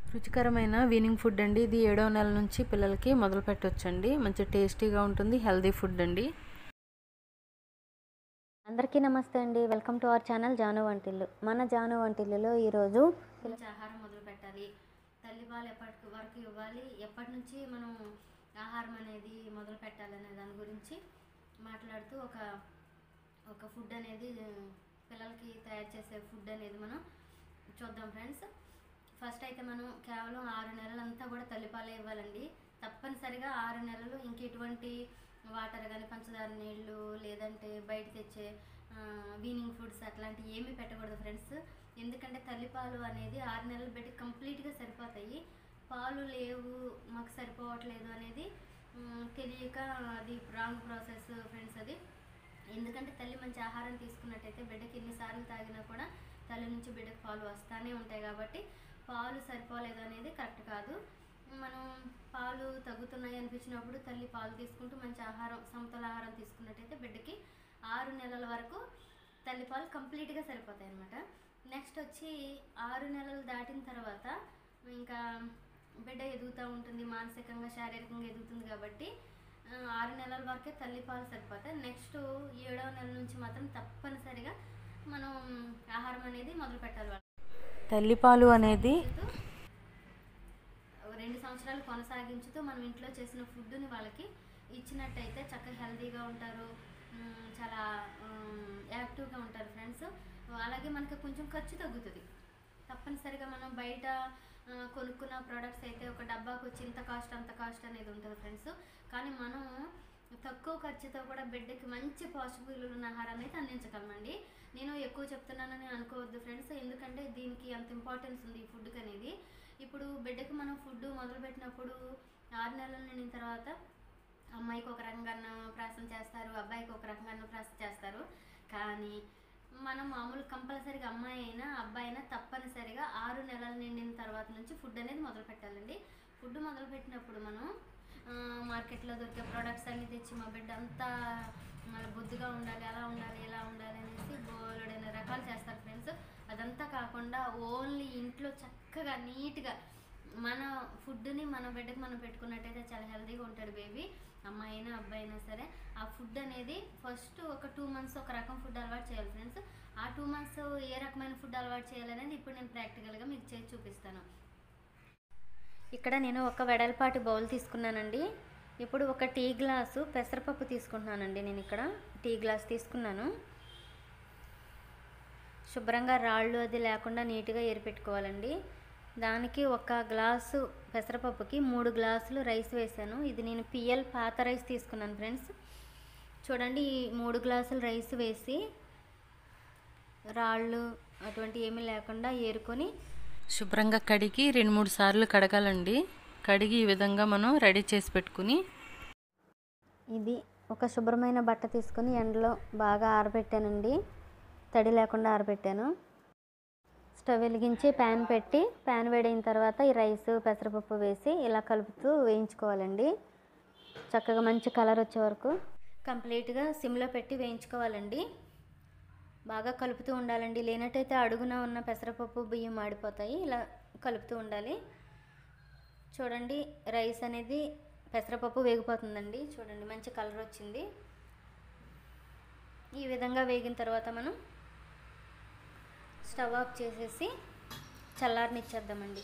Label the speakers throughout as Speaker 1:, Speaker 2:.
Speaker 1: రుచికరమైన weaning food అండి ఇది ఏడవ నెల నుంచి పిల్లలకి మొదలు పెట్టవచ్చండి మంచి టేస్టీగా ఉంటుంది హెల్దీ ఫుడ్ అండి
Speaker 2: అందరికీ నమస్తే అండి welcome to our channel Janu వంటిల్లు మన జాను వంటిల్లులో ఈరోజు
Speaker 3: నుంచి ఆహారం మొదలు పెట్టాలి తల్లిపాలు ఎప్పటి వరకు ఇవ్వాలి ఎప్పటి నుంచి మనం ఆహారం అనేది మొదలు పెట్టాలనే దాని గురించి మాట్లాడుతూ ఒక ఒక ఫుడ్ అనేది పిల్లలకి తయారు చేసే ఫుడ్ అనేది మనం చూద్దాం ఫ్రెండ్స్ ఫస్ట్ అయితే మనం కేవలం ఆరు నెలలంతా కూడా తల్లిపాలే ఇవ్వాలండి తప్పనిసరిగా ఆరు నెలలు ఇంక ఎటువంటి వాటర్ కానీ పంచదార నీళ్ళు లేదంటే బయట తెచ్చే వీనింగ్ ఫుడ్స్ అట్లాంటివి ఏమీ పెట్టకూడదు ఫ్రెండ్స్ ఎందుకంటే తల్లిపాలు అనేది ఆరు నెలలు పెట్టి కంప్లీట్గా సరిపోతాయి పాలు లేవు మాకు సరిపోవట్లేదు అనేది మ్, తెలియక అది రాంగ్ ప్రాసెస్ ఫ్రెండ్స్ అది ఎందుకంటే తల్లి మంచి ఆహారం తీసుకున్నట్టయితే బిడ్డకి ఎన్నిసార్లు తాగినా కూడా తల్లి నుంచి బిడ్డకి పాలు వస్తానే ఉంటాయి కాబట్టి పాలు సరిపోలేదు అనేది కరెక్ట్ కాదు మనం పాలు తగ్గుతున్నాయి అనిపించినప్పుడు తల్లి పాలు తీసుకుంటూ మంచి ఆహారం సమతుల ఆహారం తీసుకున్నట్టయితే బిడ్డకి ఆరు నెలల వరకు తల్లి పాలు కంప్లీట్గా సరిపోతాయి అన్నమాట నెక్స్ట్ వచ్చి ఆరు నెలలు దాటిన తర్వాత ఇంకా బిడ్డ ఎదుగుతూ ఉంటుంది మానసికంగా శారీరకంగా ఎదుగుతుంది కాబట్టి ఆ, ఆరు నెలల వరకే తల్లిపాలు సరిపోతాయి నెక్స్ట్ ఏడవ నెల నుంచి మాత్రం తప్పనిసరిగా మనం ఆహారం అనేది మొదలు పెట్టాలి వాళ్ళకి.
Speaker 1: తల్లిపాలు అనేది
Speaker 3: రెండు సంవత్సరాలు కొనసాగించుతూ మనం ఇంట్లో చేసిన ఫుడ్ని వాళ్ళకి ఇచ్చినట్టయితే చక్కగా హెల్తీగా ఉంటారు మ్, చాలా మ్, యాక్టివ్గా ఉంటారు ఫ్రెండ్స్ అలాగే మనకి కొంచెం ఖర్చు తగ్గుతుంది తప్పనిసరిగా మనం బయట ఆ, కొనుక్కున్న ప్రోడక్ట్స్ అయితే ఒక డబ్బాకు వచ్చి ఇంత కాస్ట్ అంత కాస్ట్ అనేది ఉంటుంది ఫ్రెండ్స్ కానీ మనం తక్కువ ఖర్చుతో కూడా బిడ్డకి మంచి పౌష్టిక ఉన్న ఆహారాన్ని అయితే అందించగలమండి నేను ఎక్కువ చెప్తున్నానని అనుకోవద్దు ఫ్రెండ్స్ ఎందుకంటే దీనికి అంత ఇంపార్టెన్స్ ఉంది ఈ ఫుడ్కి అనేది ఇప్పుడు బిడ్డకి మనం ఫుడ్ మొదలుపెట్టినప్పుడు ఆరు నెలలు నిండిన తర్వాత అమ్మాయికి ఒక రకంగా ప్రాసం చేస్తారు అబ్బాయికి ఒక రకంగా ప్రాసం చేస్తారు కానీ మనం మామూలు కంపల్సరీగా అమ్మాయి అయినా అబ్బాయి అయినా తప్పనిసరిగా ఆరు నెలలు నిండిన తర్వాత నుంచి ఫుడ్ అనేది మొదలు పెట్టాలండి ఫుడ్ మొదలు పెట్టినప్పుడు మనం ఆ, మార్కెట్లో దొరికే ప్రోడక్ట్స్ అన్ని తెచ్చి మా బిడ్డ అంతా మళ్ళీ బొద్దుగా ఉండాలి అలా ఉండాలి ఇలా ఉండాలి అనేసి బోలెడైన రకాలు చేస్తారు ఫ్రెండ్స్ అదంతా కాకుండా ఓన్లీ ఇంట్లో చక్కగా నీట్గా మన ఫుడ్ని మన బిడ్డకి మనం పెట్టుకున్నట్టయితే చాలా హెల్తీగా ఉంటాడు బేబీ అమ్మాయి అయినా అబ్బాయి అయినా సరే ఆ ఫుడ్ అనేది ఫస్ట్ ఒక టూ మంత్స్ ఒక రకం ఫుడ్ అలవాటు చేయాలి ఫ్రెండ్స్ ఆ టూ మంత్స్ ఏ రకమైన ఫుడ్ అలవాటు చేయాలనేది ఇప్పుడు నేను ప్రాక్టికల్గా మీకు చేసి చూపిస్తాను
Speaker 2: ఇక్కడ నేను ఒక వెడల్పాటి బౌల్ తీసుకున్నానండి ఇప్పుడు ఒక టీ గ్లాసు పెసరపప్పు తీసుకుంటున్నానండి నేను ఇక్కడ టీ గ్లాస్ తీసుకున్నాను శుభ్రంగా రాళ్ళు అది లేకుండా నీట్గా ఏరిపెట్టుకోవాలండి దానికి ఒక గ్లాసు పెసరపప్పుకి మూడు గ్లాసులు రైస్ వేసాను ఇది నేను పిఎల్ పాత రైస్ తీసుకున్నాను ఫ్రెండ్స్ చూడండి ఈ మూడు గ్లాసులు రైస్ వేసి రాళ్ళు అటువంటి ఏమీ లేకుండా ఏరుకొని
Speaker 1: శుభ్రంగా కడిగి రెండు మూడు సార్లు కడగాలండి కడిగి ఈ విధంగా మనం రెడీ చేసి పెట్టుకుని
Speaker 2: ఇది ఒక శుభ్రమైన బట్ట తీసుకొని ఎండలో బాగా ఆరబెట్టానండి తడి లేకుండా ఆరబెట్టాను స్టవ్ వెలిగించి ప్యాన్ పెట్టి ప్యాన్ వేడైన తర్వాత ఈ రైస్ పెసరపప్పు వేసి ఇలా కలుపుతూ వేయించుకోవాలండి చక్కగా మంచి కలర్ వచ్చే వరకు కంప్లీట్గా సిమ్లో పెట్టి వేయించుకోవాలండి బాగా కలుపుతూ ఉండాలండి లేనట్టయితే అడుగున ఉన్న పెసరపప్పు బియ్యం మాడిపోతాయి ఇలా కలుపుతూ ఉండాలి చూడండి రైస్ అనేది పెసరపప్పు వేగిపోతుందండి చూడండి మంచి కలర్ వచ్చింది ఈ విధంగా వేగిన తర్వాత మనం స్టవ్ ఆఫ్ చేసేసి చల్లారనిచ్చేద్దామండి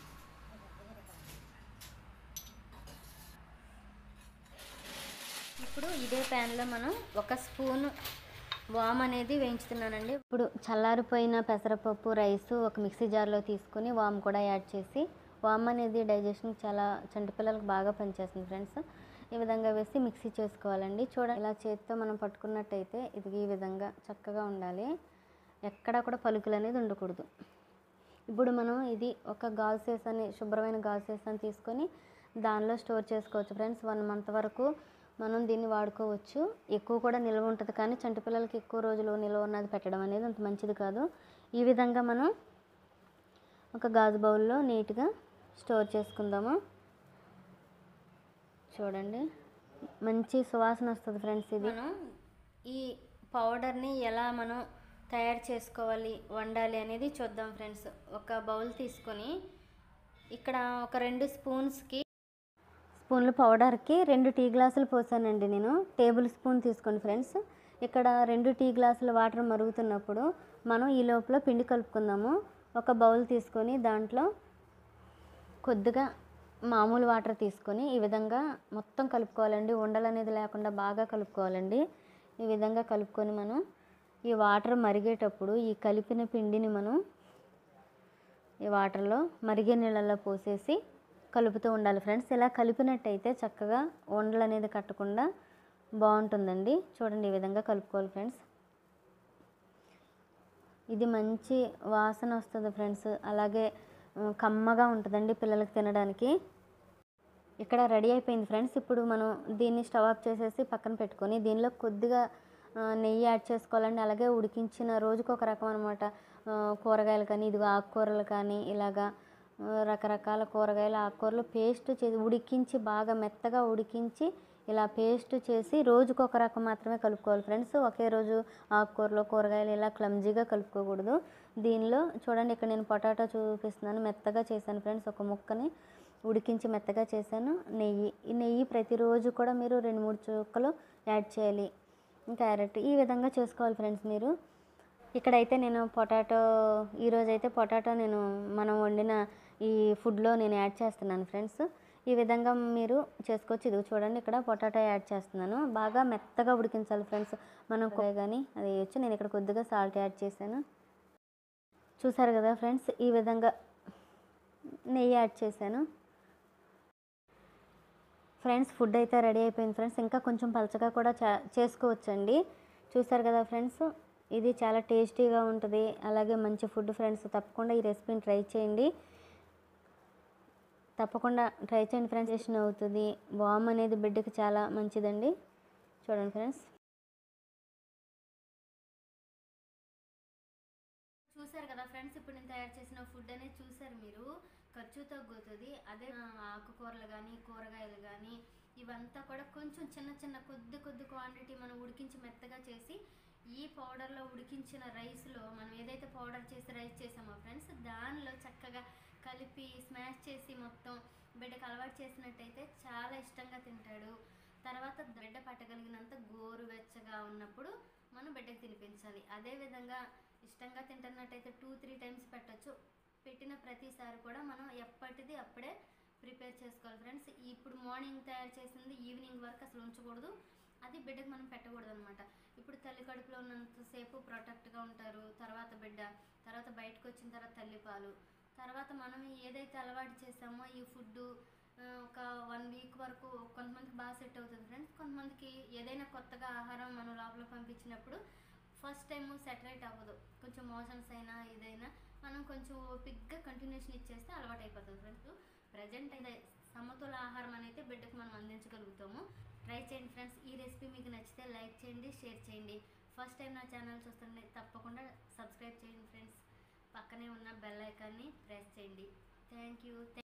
Speaker 2: ఇప్పుడు ఇదే ప్యాన్లో మనం ఒక స్పూన్ వామ్ అనేది వేయించుతున్నానండి ఇప్పుడు చల్లారిపోయిన పెసరపప్పు రైస్ ఒక మిక్సీ జార్లో తీసుకొని వామ్ కూడా యాడ్ చేసి వామ్ అనేది డైజెషన్ చాలా చంటి పిల్లలకు బాగా పనిచేస్తుంది ఫ్రెండ్స్ ఈ విధంగా వేసి మిక్సీ చేసుకోవాలండి చూడ ఇలా చేతితో మనం పట్టుకున్నట్టయితే ఇది ఈ విధంగా చక్కగా ఉండాలి ఎక్కడా కూడా పలుకులు అనేది ఉండకూడదు ఇప్పుడు మనం ఇది ఒక గాల్సేస్ అని శుభ్రమైన గాల్సేస్ అని తీసుకొని దానిలో స్టోర్ చేసుకోవచ్చు ఫ్రెండ్స్ వన్ మంత్ వరకు మనం దీన్ని వాడుకోవచ్చు ఎక్కువ కూడా నిల్వ ఉంటుంది కానీ చంటి పిల్లలకి ఎక్కువ రోజులు నిల్వ ఉన్నది పెట్టడం అనేది అంత మంచిది కాదు ఈ విధంగా మనం ఒక గాజు బౌల్లో నీట్గా స్టోర్ చేసుకుందాము చూడండి మంచి సువాసన వస్తుంది ఫ్రెండ్స్ ఇది మనం ఈ పౌడర్ని ఎలా మనం తయారు చేసుకోవాలి వండాలి అనేది చూద్దాం ఫ్రెండ్స్ ఒక బౌల్ తీసుకొని
Speaker 3: ఇక్కడ ఒక రెండు స్పూన్స్కి
Speaker 2: స్పూన్ల పౌడర్కి రెండు టీ గ్లాసులు పోసానండి నేను టేబుల్ స్పూన్ తీసుకోండి ఫ్రెండ్స్ ఇక్కడ రెండు టీ గ్లాసుల వాటర్ మరుగుతున్నప్పుడు మనం ఈ లోపల పిండి కలుపుకుందాము ఒక బౌల్ తీసుకొని దాంట్లో కొద్దిగా మామూలు వాటర్ తీసుకొని ఈ విధంగా మొత్తం కలుపుకోవాలండి ఉండలు అనేది లేకుండా బాగా కలుపుకోవాలండి ఈ విధంగా కలుపుకొని మనం ఈ వాటర్ మరిగేటప్పుడు ఈ కలిపిన పిండిని మనం ఈ వాటర్లో మరిగే నీళ్ళల్లో పోసేసి కలుపుతూ ఉండాలి ఫ్రెండ్స్ ఇలా కలిపినట్టయితే చక్కగా ఉండలు అనేది కట్టకుండా బాగుంటుందండి చూడండి ఈ విధంగా కలుపుకోవాలి ఫ్రెండ్స్ ఇది మంచి వాసన వస్తుంది ఫ్రెండ్స్ అలాగే ఆ, కమ్మగా ఉంటుందండి పిల్లలకి తినడానికి ఇక్కడ రెడీ అయిపోయింది ఫ్రెండ్స్ ఇప్పుడు మనం దీన్ని స్టవ్ ఆఫ్ చేసేసి పక్కన పెట్టుకొని దీనిలో కొద్దిగా ఆ, నెయ్యి యాడ్ చేసుకోవాలండి అలాగే ఉడికించిన రోజుకు ఒక రకం అనమాట కూరగాయలు కానీ ఇదిగో ఆకుకూరలు కానీ ఇలాగా ఆ, రకరకాల కూరగాయలు ఆకుకూరలు పేస్ట్ చేసి ఉడికించి బాగా మెత్తగా ఉడికించి ఇలా పేస్ట్ చేసి రోజుకు ఒక రకం మాత్రమే కలుపుకోవాలి ఫ్రెండ్స్ ఒకే రోజు ఆకుకూరలు కూరగాయలు ఇలా క్లమ్జీగా కలుపుకోకూడదు దీనిలో చూడండి ఇక్కడ నేను పొటాటో చూపిస్తున్నాను మెత్తగా చేశాను ఫ్రెండ్స్ ఒక ముక్కని ఉడికించి మెత్తగా చేశాను నెయ్యి ఈ నెయ్యి ప్రతిరోజు కూడా మీరు రెండు మూడు చుక్కలు యాడ్ చేయాలి క్యారెట్ ఈ విధంగా చేసుకోవాలి ఫ్రెండ్స్ మీరు ఇక్కడైతే నేను పొటాటో ఈరోజు అయితే పొటాటో నేను మనం వండిన ఈ ఫుడ్లో నేను యాడ్ చేస్తున్నాను ఫ్రెండ్స్ ఈ విధంగా మీరు చేసుకోవచ్చు ఇది చూడండి ఇక్కడ పొటాటో యాడ్ చేస్తున్నాను బాగా మెత్తగా ఉడికించాలి ఫ్రెండ్స్ మనం కూర కానీ అది వేయచ్చు నేను ఇక్కడ కొద్దిగా సాల్ట్ యాడ్ చేశాను చూసారు కదా ఫ్రెండ్స్ ఈ విధంగా నెయ్యి యాడ్ చేశాను ఫ్రెండ్స్ ఫుడ్ అయితే రెడీ అయిపోయింది ఫ్రెండ్స్ ఇంకా కొంచెం పలచగా కూడా చే- చేసుకోవచ్చండి చూసారు కదా ఫ్రెండ్స్ ఇది చాలా టేస్టీగా ఉంటుంది అలాగే మంచి ఫుడ్ ఫ్రెండ్స్ తప్పకుండా ఈ రెసిపీని ట్రై చేయండి తప్పకుండా ట్రై చేయండి ఫ్రెండ్స్ టేస్ట్ అవుతుంది వామ్ అనేది బిడ్డకి చాలా మంచిదండి చూడండి ఫ్రెండ్స్
Speaker 3: చూసారు కదా ఫ్రెండ్స్ ఇప్పుడు నేను తయారు చేసిన ఫుడ్ అనేది చూసారు మీరు ఖర్చు తగ్గుతుంది అదే ఆ, ఆకుకూరలు కానీ కూరగాయలు కానీ ఇవంతా కూడా కొంచెం చిన్న చిన్న కొద్ది కొద్ది క్వాంటిటీ మనం ఉడికించి మెత్తగా చేసి ఈ పౌడర్లో ఉడికించిన రైస్లో మనం ఏదైతే పౌడర్ చేసి రైస్ చేసామో ఫ్రెండ్స్ దానిలో చక్కగా కలిపి స్మాష్ చేసి మొత్తం బిడ్డకు అలవాటు చేసినట్టయితే చాలా ఇష్టంగా తింటాడు తర్వాత బిడ్డ పట్టగలిగినంత గోరువెచ్చగా ఉన్నప్పుడు మనం బిడ్డకు తినిపించాలి అదేవిధంగా ఇష్టంగా తింటున్నట్టయితే టూ త్రీ టైమ్స్ పెట్టొచ్చు పెట్టిన ప్రతిసారి కూడా మనం ఎప్పటిది అప్పుడే ప్రిపేర్ చేసుకోవాలి ఫ్రెండ్స్ ఇప్పుడు మార్నింగ్ తయారు చేసింది ఈవినింగ్ వరకు అసలు ఉంచకూడదు అది బిడ్డకు మనం పెట్టకూడదు అనమాట ఇప్పుడు తల్లి కడుపులో ఉన్నంతసేపు ప్రొటెక్ట్గా ఉంటారు తర్వాత బిడ్డ తర్వాత బయటకు వచ్చిన తర్వాత తల్లిపాలు తర్వాత మనం ఏదైతే అలవాటు చేసామో ఈ ఫుడ్ ఒక వన్ వీక్ వరకు కొంతమందికి బాగా సెట్ అవుతుంది ఫ్రెండ్స్ కొంతమందికి ఏదైనా కొత్తగా ఆహారం మనం లోపల పంపించినప్పుడు ఫస్ట్ టైం సెటరేట్ అవ్వదు కొంచెం మోషన్స్ అయినా ఇదైనా మనం కొంచెం ఓపిక్గా కంటిన్యూషన్ ఇచ్చేస్తే అలవాటు అయిపోతుంది ఫ్రెండ్స్ ప్రజెంట్ అయితే సమతుల ఆహారం అనేది బిడ్డకు మనం అందించగలుగుతాము ట్రై చేయండి ఫ్రెండ్స్ ఈ రెసిపీ మీకు నచ్చితే లైక్ చేయండి షేర్ చేయండి ఫస్ట్ టైం నా ఛానల్ చూస్తుంటే తప్పకుండా సబ్స్క్రైబ్ చేయండి ఫ్రెండ్స్ పక్కనే ఉన్న బెల్ ఐకాన్ని ప్రెస్ చేయండి థ్యాంక్ యూ